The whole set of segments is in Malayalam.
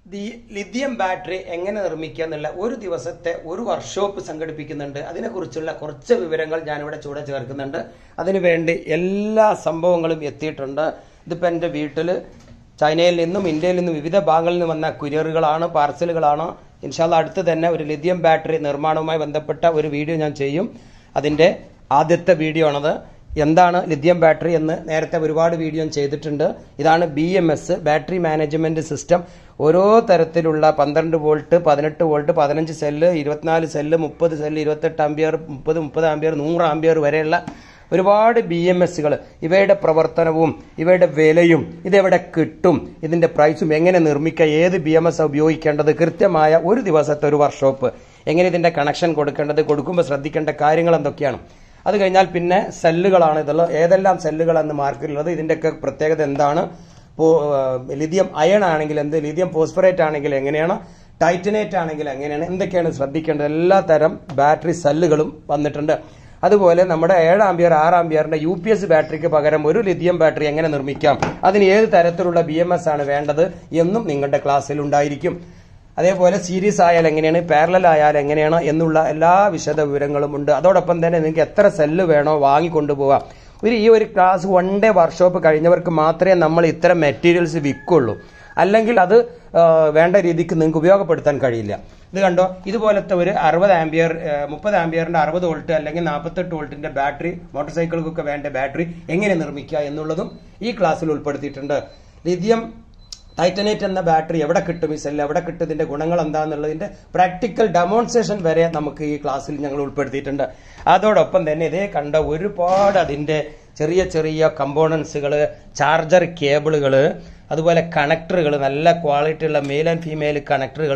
ദി ലിഥിയം ബാറ്ററി എങ്ങനെ നിർമ്മിക്കുക എന്നുള്ള ഒരു ദിവസത്തെ ഒരു വർക്ക്ഷോപ്പ് സംഘടിപ്പിക്കുന്നുണ്ട് അതിനെക്കുറിച്ചുള്ള കുറച്ച് വിവരങ്ങൾ ഞാനിവിടെ ചൂടെ ചേർക്കുന്നുണ്ട് അതിനുവേണ്ടി എല്ലാ സംഭവങ്ങളും എത്തിയിട്ടുണ്ട് ഇതിപ്പോൾ എൻ്റെ വീട്ടിൽ ചൈനയിൽ നിന്നും ഇന്ത്യയിൽ നിന്നും വിവിധ ഭാഗങ്ങളിൽ നിന്ന് വന്ന കുരിയറുകളാണ് പാർസലുകളാണ് ഇൻഷാല്ല അടുത്ത് തന്നെ ഒരു ലിഥിയം ബാറ്ററി നിർമ്മാണവുമായി ബന്ധപ്പെട്ട ഒരു വീഡിയോ ഞാൻ ചെയ്യും അതിൻ്റെ ആദ്യത്തെ വീഡിയോ ആണത് എന്താണ് ലിഥിയം ബാറ്ററി എന്ന് നേരത്തെ ഒരുപാട് വീഡിയോ ഞാൻ ചെയ്തിട്ടുണ്ട് ഇതാണ് B M S battery management system ഓരോ തരത്തിലുള്ള പന്ത്രണ്ട് വോൾട്ട് പതിനെട്ട് വോൾട്ട് പതിനഞ്ച് സെല്ല് ഇരുപത്തിനാല് സെല്ല് മുപ്പത് സെല്ല് ഇരുപത്തെട്ട് ആംബിയർ മുപ്പത് മുപ്പത് ആംബിയർ നൂറ് ആംബിയർ വരെയുള്ള ഒരുപാട് ബി എം എസുകൾ ഇവയുടെ പ്രവർത്തനവും ഇവയുടെ വിലയും ഇതെവിടെ കിട്ടും ഇതിന്റെ പ്രൈസും എങ്ങനെ നിർമ്മിക്കുക ഏത് ബി എം എസ് ഉപയോഗിക്കേണ്ടത് കൃത്യമായ ഒരു ദിവസത്തെ ഒരു വർക്ക്ഷോപ്പ് എങ്ങനെ ഇതിന്റെ കണക്ഷൻ കൊടുക്കേണ്ടത് കൊടുക്കുമ്പോൾ ശ്രദ്ധിക്കേണ്ട കാര്യങ്ങൾ എന്തൊക്കെയാണ് അത് കഴിഞ്ഞാൽ പിന്നെ സെല്ലുകളാണ് ഇതുള്ളത് ഏതെല്ലാം സെല്ലുകളാണ് മാർക്കറ്റിലുള്ളത് ഇതിന്റെയൊക്കെ പ്രത്യേകത എന്താണ് ലിഥിയം അയൺ ആണെങ്കിൽ എന്ത് ലിഥിയം ഫോസ്ഫറേറ്റ് ആണെങ്കിൽ എങ്ങനെയാണ് ടൈറ്റനേറ്റ് ആണെങ്കിൽ എങ്ങനെയാണ് എന്തൊക്കെയാണ് ശ്രദ്ധിക്കേണ്ടത് എല്ലാ തരം ബാറ്ററി സെല്ലുകളും വന്നിട്ടുണ്ട് അതുപോലെ നമ്മുടെ ഏഴ് ആംബിയർ ആറ് ആംബിയറിന്റെ യു പി എസ് ബാറ്ററിക്ക് പകരം ഒരു ലിഥിയം ബാറ്ററി എങ്ങനെ നിർമ്മിക്കാം അതിന് ഏത് തരത്തിലുള്ള ബി എം എസ് ആണ് വേണ്ടത് എന്നും നിങ്ങളുടെ ക്ലാസ്സിൽ ഉണ്ടായിരിക്കും അതേപോലെ സീരീസ് ആയാൽ എങ്ങനെയാണ് പാരലൽ ആയാൽ എങ്ങനെയാണ് എന്നുള്ള എല്ലാ വിശദ വിവരങ്ങളും ഉണ്ട് അതോടൊപ്പം തന്നെ നിങ്ങൾക്ക് എത്ര സെല്ല് വേണോ വാങ്ങിക്കൊണ്ടുപോവാം ഒരു ഈ ഒരു ക്ലാസ് വൺ ഡേ വർക്ക്ഷോപ്പ് കഴിഞ്ഞവർക്ക് മാത്രമേ നമ്മൾ ഇത്തരം മെറ്റീരിയൽസ് വിൽക്കുള്ളൂ അല്ലെങ്കിൽ അത് വേണ്ട രീതിക്ക് നിങ്ങൾക്ക് ഉപയോഗപ്പെടുത്താൻ കഴിയില്ല ഇത് കണ്ടോ ഇതുപോലത്തെ ഒരു അറുപത് ആംബിയർ മുപ്പത് ആംബിയറിന്റെ അറുപത് വോൾട്ട് അല്ലെങ്കിൽ നാൽപ്പത്തെട്ട് വോൾട്ടിന്റെ ബാറ്ററി മോട്ടോർ സൈക്കിളുകൾക്ക് വേണ്ട ബാറ്ററി എങ്ങനെ നിർമ്മിക്കുക എന്നുള്ളതും ഈ ക്ലാസ്സിൽ ഉൾപ്പെടുത്തിയിട്ടുണ്ട് ലിഥിയം ടൈറ്റനേറ്റ് എന്ന ബാറ്ററി എവിടെ കിട്ടും ഈ സെല്ല് എവിടെ കിട്ടും ഇതിന്റെ ഗുണങ്ങൾ എന്താണെന്നുള്ളതിന്റെ പ്രാക്ടിക്കൽ ഡെമോൺസ്ട്രേഷൻ വരെ നമുക്ക് ഈ ക്ലാസ്സിൽ ഞങ്ങൾ ഉൾപ്പെടുത്തിയിട്ടുണ്ട് അതോടൊപ്പം തന്നെ ഇതേ കണ്ട ഒരുപാട് അതിന്റെ ചെറിയ ചെറിയ കമ്പോണൻസുകൾ ചാർജർ കേബിളുകൾ അതുപോലെ കണക്ടറുകൾ നല്ല ക്വാളിറ്റി ഉള്ള മെയിൽ ആൻഡ് ഫീമെയിൽ കണക്ടറുകൾ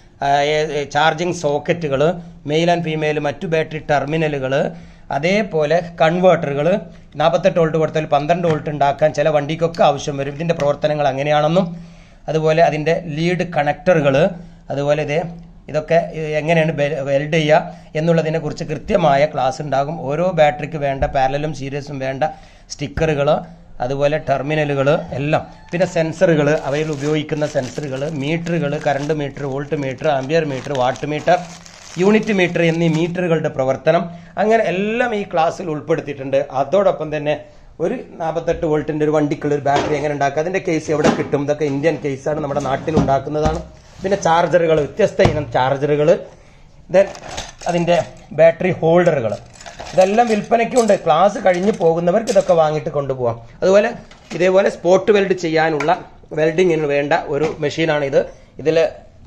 ചാർജിങ് സോക്കറ്റുകൾ മെയിൽ ആൻഡ് ഫീമെയിൽ മറ്റു ബാറ്ററി ടെർമിനലുകൾ അതേപോലെ കൺവേർട്ടറുകൾ നാൽപ്പത്തെട്ട് വോൾട്ട് കൊടുത്താൽ പന്ത്രണ്ട് വോൾട്ട് ഉണ്ടാക്കാൻ ചില വണ്ടിക്കൊക്കെ ആവശ്യം വരും ഇതിന്റെ പ്രവർത്തനങ്ങൾ അങ്ങനെയാണെന്നും അതുപോലെ അതിന്റെ ലീഡ് കണക്ടറുകൾ അതുപോലെ ഇതേ ഇതൊക്കെ എങ്ങനെയാണ് വെൽഡ് ചെയ്യുക എന്നുള്ളതിനെ കുറിച്ച് കൃത്യമായ ക്ലാസ് ഉണ്ടാകും ഓരോ ബാറ്ററിക്ക് വേണ്ട പാരലും സീരീസും വേണ്ട സ്റ്റിക്കറുകൾ അതുപോലെ ടെർമിനലുകൾ എല്ലാം പിന്നെ സെൻസറുകൾ അവയിൽ ഉപയോഗിക്കുന്ന സെൻസറുകൾ മീറ്ററുകൾ current meter volt meter ampere meter watt meter unit meter എന്നീ മീറ്ററുകളുടെ പ്രവർത്തനം അങ്ങനെ എല്ലാം ഈ ക്ലാസ്സിൽ ഉൾപ്പെടുത്തിയിട്ടുണ്ട് അതോടൊപ്പം തന്നെ ഒരു നാൽപ്പത്തെട്ട് വോൾട്ടിന്റെ ഒരു വണ്ടിക്കുള്ള ഒരു ബാറ്ററി എങ്ങനെ ഉണ്ടാക്കുക അതിന്റെ കേസ് എവിടെ കിട്ടും ഇതൊക്കെ ഇന്ത്യൻ കേസാണ് നമ്മുടെ നാട്ടിൽ ഉണ്ടാക്കുന്നതാണ് പിന്നെ ചാർജറുകൾ വ്യത്യസ്ത ഇനം ചാർജറുകൾ ദെൻ അതിന്റെ ബാറ്ററി ഹോൾഡറുകൾ ഇതെല്ലാം വിൽപ്പനയ്ക്കുണ്ട് ക്ലാസ് കഴിഞ്ഞ് പോകുന്നവർക്ക് ഇതൊക്കെ വാങ്ങിയിട്ട് കൊണ്ടുപോകാം അതുപോലെ ഇതേപോലെ സ്പോട്ട് വെൽഡ് ചെയ്യാനുള്ള വെൽഡിങ്ങിന് വേണ്ട ഒരു മെഷീനാണ് ഇത് ഇതിൽ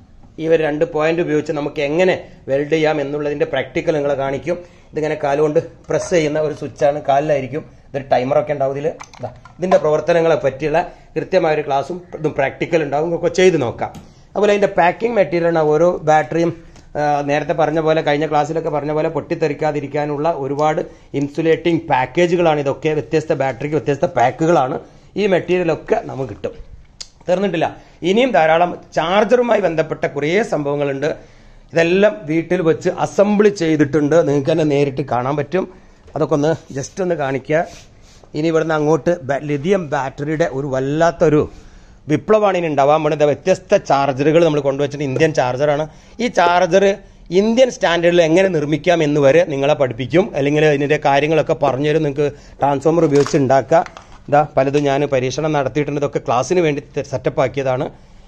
ഈ ഒരു രണ്ട് പോയിന്റ് ഉപയോഗിച്ച് നമുക്ക് എങ്ങനെ വെൽഡ് ചെയ്യാം എന്നുള്ളതിന്റെ പ്രാക്ടിക്കൽ നിങ്ങളെ കാണിക്കും ഇതിങ്ങനെ കാലുകൊണ്ട് പ്രസ് ചെയ്യുന്ന ഒരു സ്വിച്ചാണ് കാലിലായിരിക്കും ഇതൊരു ടൈമറൊക്കെ ഉണ്ടാവും ഇതിൽ ഇതിന്റെ പ്രവർത്തനങ്ങളെ പറ്റിയുള്ള കൃത്യമായ ഒരു ക്ലാസ്സും ഇതും പ്രാക്ടിക്കൽ ഉണ്ടാവും ഒക്കെ ചെയ്ത് നോക്കാം അതുപോലെ അതിന്റെ പാക്കിംഗ് മെറ്റീരിയലാണ് ഓരോ ബാറ്ററിയും നേരത്തെ പറഞ്ഞ പോലെ കഴിഞ്ഞ ക്ലാസ്സിലൊക്കെ പറഞ്ഞ പോലെ പൊട്ടിത്തെറിക്കാതിരിക്കാനുള്ള ഒരുപാട് ഇൻസുലേറ്റിംഗ് പാക്കേജുകളാണ് ഇതൊക്കെ വ്യത്യസ്ത ബാറ്ററിക്ക് വ്യത്യസ്ത പാക്കുകളാണ് ഈ മെറ്റീരിയലൊക്കെ നമുക്ക് കിട്ടും തീർന്നിട്ടില്ല ഇനിയും ധാരാളം ചാർജറുമായി ബന്ധപ്പെട്ട കുറേ സംഭവങ്ങളുണ്ട് ഇതെല്ലാം വീട്ടിൽ വെച്ച് അസംബിൾ ചെയ്തിട്ടുണ്ട് നിങ്ങൾക്ക് തന്നെ നേരിട്ട് കാണാൻ പറ്റും അതൊക്കെ ഒന്ന് ജസ്റ്റ് ഒന്ന് കാണിക്കുക ഇനി ഇവിടുന്ന് അങ്ങോട്ട് ലിഥിയം ബാറ്ററിയുടെ ഒരു വല്ലാത്തൊരു വിപ്ലവമാണ് ഇനി ഉണ്ടാവാൻ പോകുന്നത് വ്യത്യസ്ത ചാർജറുകൾ നമ്മൾ കൊണ്ടുവച്ചിട്ട് ഇന്ത്യൻ ചാർജറാണ് ഈ ചാർജർ ഇന്ത്യൻ സ്റ്റാൻഡേർഡിൽ എങ്ങനെ നിർമ്മിക്കാം എന്ന് വരെ നിങ്ങളെ പഠിപ്പിക്കും അല്ലെങ്കിൽ ഇതിൻ്റെ കാര്യങ്ങളൊക്കെ പറഞ്ഞുതരും നിങ്ങൾക്ക് ട്രാൻസ്ഫോമർ ഉപയോഗിച്ച് ഉണ്ടാക്കുക ഇതാ പലതും ഞാൻ പരീക്ഷണം നടത്തിയിട്ടുണ്ട് ഇതൊക്കെ ക്ലാസ്സിന് വേണ്ടി സെറ്റപ്പ് ആക്കിയതാണ്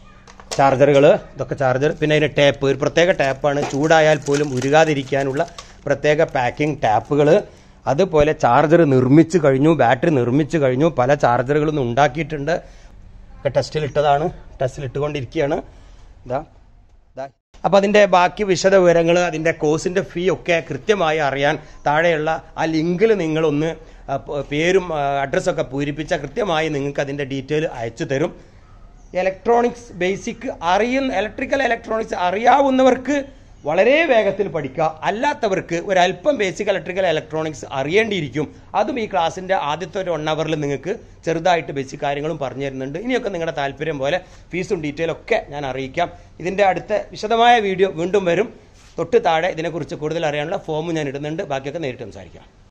ചാർജറുകൾ ഇതൊക്കെ ചാർജർ പിന്നെ അതിന് ടാപ്പ് ഒരു പ്രത്യേക ടാപ്പാണ് ചൂടായാൽ പോലും ഉരുകാതിരിക്കാനുള്ള പ്രത്യേക പാക്കിംഗ് ടാപ്പുകൾ അതുപോലെ ചാർജർ നിർമ്മിച്ചു കഴിഞ്ഞു ബാറ്ററി നിർമ്മിച്ചു കഴിഞ്ഞു പല ചാർജറുകളും ഉണ്ടാക്കിയിട്ടുണ്ട് ഒക്കെ ടെസ്റ്റിൽ ഇട്ടതാണ് ടെസ്റ്റിൽ ഇട്ടുകൊണ്ടിരിക്കുകയാണ് ഇതാ ഇതാ അപ്പം അതിൻ്റെ ബാക്കി വിശദ വിവരങ്ങൾ അതിൻ്റെ കോഴ്സിൻ്റെ ഫീ ഒക്കെ കൃത്യമായി അറിയാൻ താഴെയുള്ള ആ ലിങ്കിൽ നിങ്ങളൊന്ന് പേരും അഡ്രസ്സൊക്കെ പൂരിപ്പിച്ചാൽ കൃത്യമായി നിങ്ങൾക്ക് അതിൻ്റെ ഡീറ്റെയിൽ അയച്ചു തരും ഇലക്ട്രോണിക്സ് ബേസിക് അറിയുന്ന ഇലക്ട്രിക്കൽ ഇലക്ട്രോണിക്സ് അറിയാവുന്നവർക്ക് വളരെ വേഗത്തിൽ പഠിക്കുക അല്ലാത്തവർക്ക് ഒരല്പം ബേസിക് ഇലക്ട്രിക്കൽ ഇലക്ട്രോണിക്സ് അറിയേണ്ടിയിരിക്കും അതും ഈ ക്ലാസ്സിൻ്റെ ആദ്യത്തെ ഒരു വൺ അവറിൽ നിങ്ങൾക്ക് ചെറുതായിട്ട് ബേസിക് കാര്യങ്ങളും പറഞ്ഞു തരുന്നുണ്ട് ഇനിയൊക്കെ നിങ്ങളുടെ താല്പര്യം പോലെ ഫീസും ഡീറ്റെയിലും ഒക്കെ ഞാൻ അറിയിക്കാം ഇതിൻ്റെ അടുത്ത വിശദമായ വീഡിയോ വീണ്ടും വരും തൊട്ട് താഴെ ഇതിനെക്കുറിച്ച് കൂടുതൽ അറിയാനുള്ള ഫോം ഞാൻ ഇടുന്നുണ്ട് ബാക്കിയൊക്കെ നേരിട്ട് സംസാരിക്കാം